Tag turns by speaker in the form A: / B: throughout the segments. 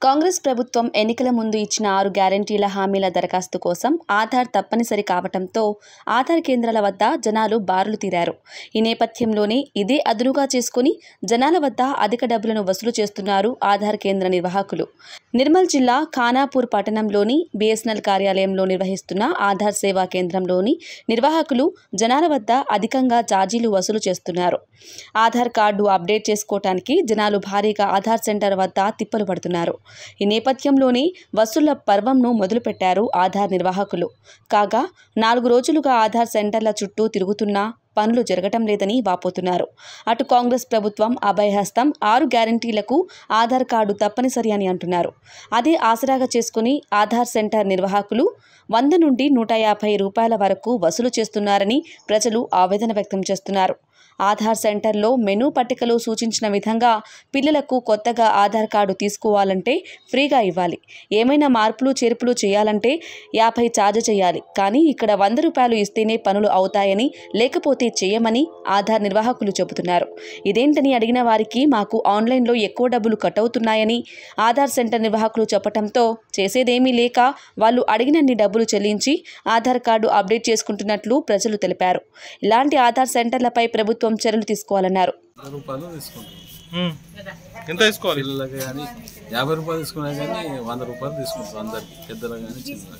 A: కాంగ్రెస్ ప్రభుత్వం ఎన్నికల ముందు ఇచ్చిన ఆరు గ్యారంటీల హామీల దరఖాస్తు కోసం ఆధార్ తప్పనిసరి కావటంతో ఆధార్ కేంద్రాల వద్ద జనాలు బారులు తీరారు ఈ నేపథ్యంలోనే ఇదే అదునుగా చేసుకుని జనాల వద్ద అధిక డబ్బులను వసూలు చేస్తున్నారు ఆధార్ కేంద్ర నిర్వాహకులు నిర్మల్ జిల్లా ఖానాపూర్ పట్టణంలోని బీఎస్ఎన్ఎల్ కార్యాలయంలో నిర్వహిస్తున్న ఆధార్ సేవా కేంద్రంలోని నిర్వాహకులు జనాల వద్ద అధికంగా ఛార్జీలు వసూలు చేస్తున్నారు ఆధార్ కార్డు అప్డేట్ చేసుకోవటానికి జనాలు భారీగా ఆధార్ సెంటర్ వద్ద తిప్పలు పడుతున్నారు ఈ నేపథ్యంలోనే వసూళ్ల పర్వంను మొదలుపెట్టారు ఆధార్ నిర్వాహకులు కాగా నాలుగు రోజులుగా ఆధార్ సెంటర్ల చుట్టూ తిరుగుతున్నా పనులు జరగటం లేదని వాపోతున్నారు అటు కాంగ్రెస్ ప్రభుత్వం అభయహస్తం ఆరు గ్యారంటీలకు ఆధార్ కార్డు తప్పనిసరి అని అంటున్నారు అదే ఆసరాగా చేసుకుని ఆధార్ సెంటర్ నిర్వాహకులు వంద నుండి నూట యాభై రూపాయల వరకు వసూలు చేస్తున్నారని ప్రజలు ఆవేదన వ్యక్తం చేస్తున్నారు ఆధార్ సెంటర్లో మెనూ పట్టికలో సూచించిన విధంగా పిల్లలకు కొత్తగా ఆధార్ కార్డు తీసుకోవాలంటే ఫ్రీగా ఇవ్వాలి ఏమైనా మార్పులు చేర్పులు చేయాలంటే యాభై ఛార్జ్ చేయాలి కానీ ఇక్కడ వంద రూపాయలు ఇస్తేనే పనులు అవుతాయని లేకపోతే చేయమని ఆధార్ నిర్వాహకులు చెబుతున్నారు ఇదేంటని అడిగిన వారికి మాకు ఆన్లైన్లో ఎక్కువ డబ్బులు కట్ అవుతున్నాయని ఆధార్ సెంటర్ నిర్వాహకులు చెప్పడంతో చేసేదేమీ లేక వాళ్ళు అడిగినన్ని డబ్బులు చెల్లించి ఆధార్ కార్డు అప్డేట్ చేసుకుంటున్నట్లు ప్రజలు తెలిపారు ఇలాంటి ఆధార్ సెంటర్లపై ప్రభుత్వం చర్యలు తీసుకోవాలన్నారు
B: వంద రూపాయలు తీసుకుంటాం
C: ఉమ్. ఎంత తీసుకోవాలి
B: పిల్లలకి కానీ యాభై రూపాయలు తీసుకున్నా కానీ వంద రూపాయలు తీసుకుంటాం అందరికి పెద్దలకు కానీ చిన్నలకు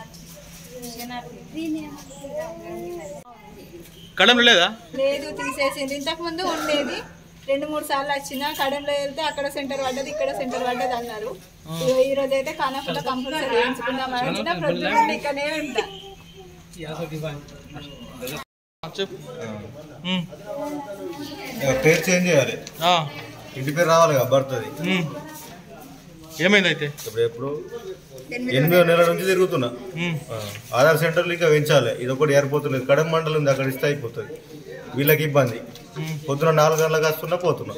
C: కడంలో లేదా
D: లేదు తీసేసింది ఇంతకు ముందు ఉండేది రెండు మూడు సార్లు వచ్చిన కడంలో వెళ్తే అక్కడ సెంటర్ పడ్డది ఇక్కడ సెంటర్ పడ్డది అన్నారు ఇగో ఈ రోజు అయితే కానకుండా కంపల్సరీ వేయించుకుందాం అని వచ్చిన ప్రొద్దున నుండి ఇక్కడనే ఉంటా
C: చెప్పు ఉమ్.
E: ఇక పేరు చేంజ్ చేయాలి
C: ఆ.
E: ఇంటి పేరు రావాలి కదా బర్త్ది
C: ఉమ్. ఏమైందైతే
E: ఇప్పుడు ఎప్పుడు ఎనిమిదో నెల నుంచి తిరుగుతున్నా
C: ఉమ్.
E: ఆ, ఆధార్ సెంటర్లు ఇంకా పెంచాలి ఇది ఒకటి ఏర్పోతులేదు కడమ మండలం ఉంది అక్కడ ఇస్తే అయిపోతుంది వీళ్ళకి ఇబ్బంది పొద్దున నాలుగు గంటలకు వస్తున్నా పోతున్నా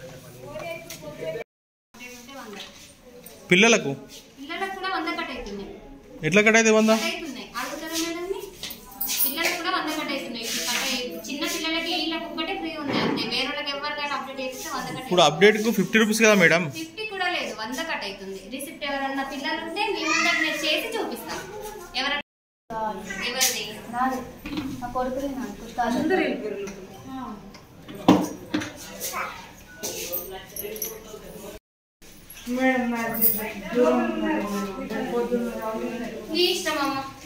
C: పిల్లలకు
F: పిల్లలకు కూడా వంద కట్ అవుతున్నాయి
C: ఎట్లా కట్టయితే వంద
F: కట్ అవుతున్నాయి అడుగుతారు మేడం పిల్లలకు కూడా వంద కట్ అవుతున్నాయి ఇప్పుడు కట్ అయ్యి- చిన్న పిల్లలకి వీళ్ళకి ఒక్కటే ఫ్రీ ఉంది అంతే వేరే వాళ్ళకి ఎవరికైనా అప్డేట్ చేస్తే వంద కట్
C: ఇప్పుడు అప్డేట్కు ఫిఫ్టీ రూపీస్ కదా మేడం
F: ఫిఫ్టీ కూడా లేదు వంద కట్ అవుతుంది రిసిప్ట్ ఎవరన్నా పిల్లలు ఉంటే మీ ముందర నేను చేసి చూపిస్తాం ఎవరన్నా ఎవరిది మా కొడుకులే నాకు మీ ఇష్టం అమ్మ